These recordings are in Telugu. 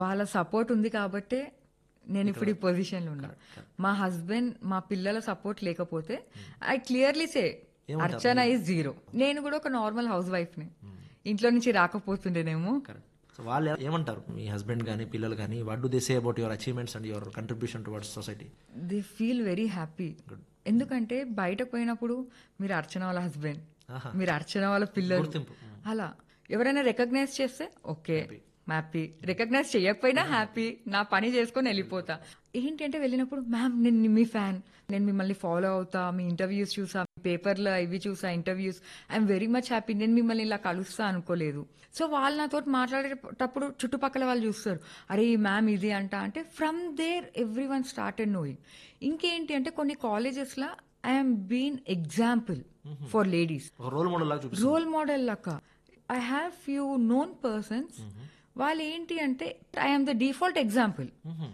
వాళ్ళ సపోర్ట్ ఉంది కాబట్టే నేను ఇప్పుడు ఈ పొజిషన్లో ఉన్నా మా హస్బెండ్ మా పిల్లల సపోర్ట్ లేకపోతే I clearly say Archana is zero నేను కూడా ఒక నార్మల్ హౌస్ వైఫ్ని ఇంట్లో నుంచి రాకపోతుండేనేమో కరెక్ట్ సో వాళ్ళు ఏ- ఏమంటారు మీ హస్బెండ్ కానీ పిల్లలు కానీ what do they say about your achievements and your contribution towards society they feel very happy ఎందుకంటే బయటకు పోయినప్పుడు మీరు అర్చన వాళ్ళ హస్బెండ్ మీరు అర్చన వాళ్ళ పిల్లలు అలా ఎవరైనా రికగ్నైజ్ చేస్తే ఓకే హ్యాపీ రికగ్నైజ్ చేయకపోయినా హ్యాపీ నా పని చేసుకొని వెళ్ళిపోతా ఏంటి అంటే వెళ్ళినప్పుడు మ్యామ్ నేను మీ ఫ్యాన్ నేను మిమ్మల్ని ఫాలో అవుతా మీ ఇంటర్వ్యూస్ చూసా పేపర్లో ఇవి చూసా interviews I'm very much happy నేను మిమ్మల్ని ఇలా కలుస్తా అనుకోలేదు సో వాళ్ళు నాతో మాట్లాడేటప్పుడు చుట్టుపక్కల వాళ్ళు చూస్తారు అరే ఈ మ్యామ్ ఇది అంట అంటే from there everyone started knowing ఇంకేంటి అంటే కొన్ని కాలేజెస్లో I'm been example for ladies ఒక రోల్ మోడల్ లాగా చూపిస్తారు రోల్ మోడల్ లెక్క I have few known persons వాళ్ళు ఏంటి అంటే ఐఎమ్ ద డిఫాల్ట్ ఎగ్జాంపుల్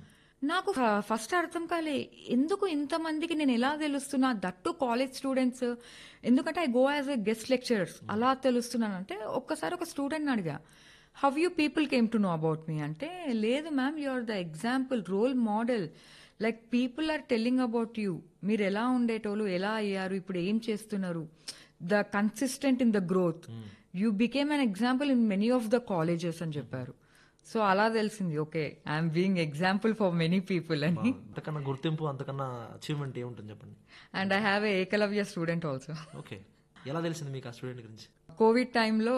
నాకు ఫస్ట్ అర్థం కాలే ఎందుకు ఇంతమందికి నేను ఎలా తెలుస్తున్నా దట్టు కాలేజ్ స్టూడెంట్స్ ఎందుకంటే I go as a guest lecturers అలా తెలుస్తున్నానంటే ఒక్కసారి ఒక స్టూడెంట్ అడిగా how you people came to know about me అంటే లేదు ma'am you are the example role model like people are telling about you మీరు ఎలా ఉండేటోళ్ళు ఎలా అయ్యారు ఇప్పుడు ఏం చేస్తున్నారు the consistent in the growth you became an example in many of the colleges అని చెప్పారు సో అలా తెలిసింది okay I'm being example for many people అని అంతకన్నా గుర్తింపు అంతకన్నా అచీవ్మెంట్ ఏముంటుంది చెప్పండి and I have a Ekalavya student also okay ఎలా తెలిసింది మీకు ఆ స్టూడెంట్ గురించి కోవిడ్ టైంలో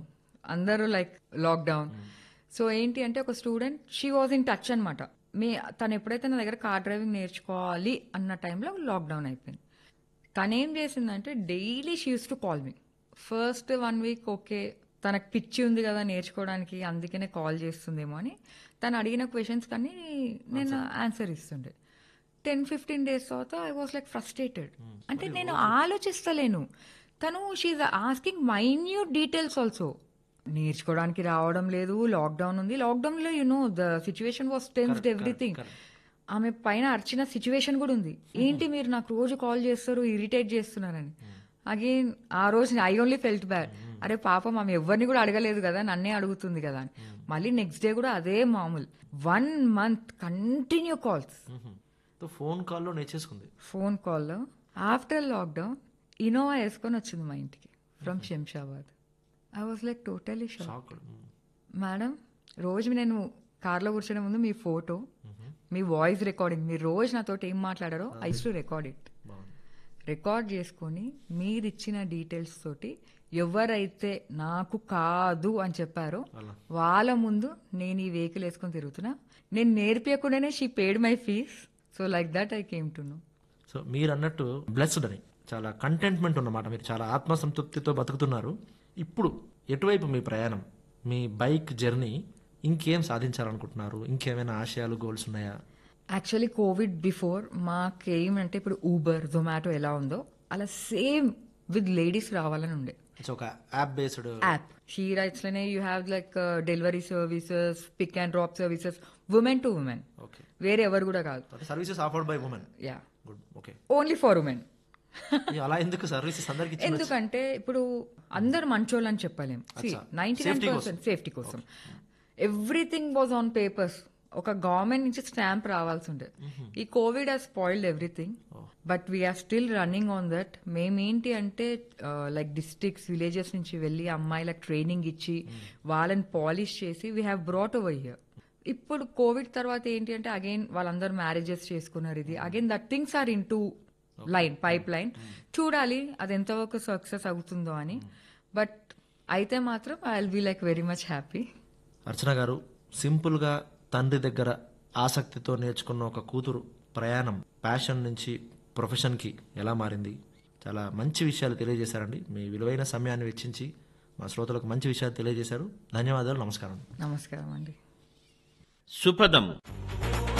అందరూ లైక్ లాక్డౌన్ సో ఏంటి అంటే ఒక student she was in touch అనమాట మీ తను ఎప్పుడైతే నా దగ్గర కార్ డ్రైవింగ్ నేర్చుకోవాలి అన్న టైంలో లాక్డౌన్ అయిపోయింది తను ఏం చేసిందంటే daily she used to call me first one week okay తనకు పిచ్చి ఉంది కదా నేర్చుకోవడానికి అందుకనే కాల్ చేస్తుందేమో అని తను అడిగిన క్వశ్చన్స్ కానీ నేను ఆన్సర్ ఇస్తుండే టెన్ ఫిఫ్టీన్ డేస్ తర్వాత ఐ వాస్ లైక్ ఫ్రస్ట్రేటెడ్ అంటే నేను ఆలోచిస్తలేను తను she asking minute details also నేర్చుకోవడానికి రావడం లేదు లాక్డౌన్ ఉంది లాక్డౌన్ లో you know the situation was tensed everything ఆమె పైన అర్చిన సిచ్యువేషన్ కూడా ఉంది ఏంటి మీరు నాకు రోజు కాల్ చేస్తారు ఇరిటేట్ చేస్తున్నారని అగైన్ ఆ రోజు ఐ ఓన్లీ ఫెల్ట్ బ్యాడ్ అరే పాపం ఆమె ఎవరిని కూడా అడగలేదు కదా నన్నే అడుగుతుంది కదా అని మళ్ళీ నెక్స్ట్ డే కూడా అదే మామూలు one month continue calls so phone కాల్లో నేర్చేసుకుంది ఫోన్ కాల్లో ఆఫ్టర్ లాక్డౌన్ ఇనోవా వేసుకొని వచ్చింది మా ఇంటికి from Shamshabad I was like totally shock shock madam రోజు నేను కార్లో కూర్చునే ముందు మీ ఫోటో మీ వాయిస్ రికార్డింగ్ మీరు రోజు నాతో ఏం మాట్లాడారో ఐ టు రికార్డ్ ఇట్ బాగుంది రికార్డ్ చేసుకొని మీరు ఇచ్చిన డీటెయిల్స్ తోటి ఎవరైతే నాకు కాదు అని చెప్పారో అలా. వాళ్ళ ముందు నేను ఈ వెహికల్ వేసుకొని తిరుగుతున్నా నేను నేర్పించకుండానే she paid my fees so like that I came to know so మీరు అన్నట్టు బ్లెస్డ్ అని చాలా కంటెంట్మెంట్ ఉన్నమాట మీరు చాలా ఆత్మసంతృప్తితో బతుకుతున్నారు ఇప్పుడు ఎటువైపు మీ ప్రయాణం మీ బైక్ జర్నీ ఇంకేం సాధించాలనుకుంటున్నారు ఇంకేమైనా ఆశయాలు గోల్స్ ఉన్నాయా యాక్చువల్లీ కోవిడ్ బిఫోర్ మాకేమంటే ఇప్పుడు ఊబర్ జొమాటో ఎలా ఉందో అలా సేమ్ విత్ లేడీస్ రావాలని ఉండే ఇట్స్ ఒక app based app she writes లోనే you have like delivery services pick and drop services women to women okay వేరే ఎవరు కూడా కాదు services offered by women yeah good okay only for women అలా ఎందుకు సర్వీసెస్ అందరికి ఇచ్చి- ఎందుకంటే ఇప్పుడు అందరు మంచోళ్ళు అని చెప్పలేం నైన్టీ నైన్ పర్సెంట్ సేఫ్టీ కోసం ఎవ్రీథింగ్ వాజ్ ఆన్ పేపర్స్ ఒక గవర్నమెంట్ నుంచి స్టాంప్ రావాల్సి ఉండే ఈ Covid has spoiled everything but we're still running on that మేమేంటి అంటే లైక్ డిస్ట్రిక్ట్స్ విలేజెస్ నుంచి వెళ్ళి అమ్మాయిలకు ట్రైనింగ్ ఇచ్చి వాళ్ళని పాలిష్ చేసి we have brought over here ఇప్పుడు కోవిడ్ తర్వాత ఏంటి అంటే అగైన్ వాళ్ళందరూ మ్యారేజెస్ చేసుకున్నారు ఇది again that things are in to line pipeline చూడాలి అది ఎంతవరకు సక్సెస్ అవుతుందో అని బట్ అయితే మాత్రం I will be like very much happy Archana గారు సింపుల్గా తండ్రి దగ్గర ఆసక్తితో నేర్చుకున్న ఒక కూతురు ప్రయాణం ప్యాషన్ నుంచి ప్రొఫెషన్కి ఎలా మారింది చాలా మంచి విషయాలు తెలియజేశారండి మీ విలువైన సమయాన్ని వెచ్చించి మా శ్రోతలకు మంచి విషయాలు తెలియజేశారు ధన్యవాదాలు నమస్కారం నమస్కారం అండి సుపదం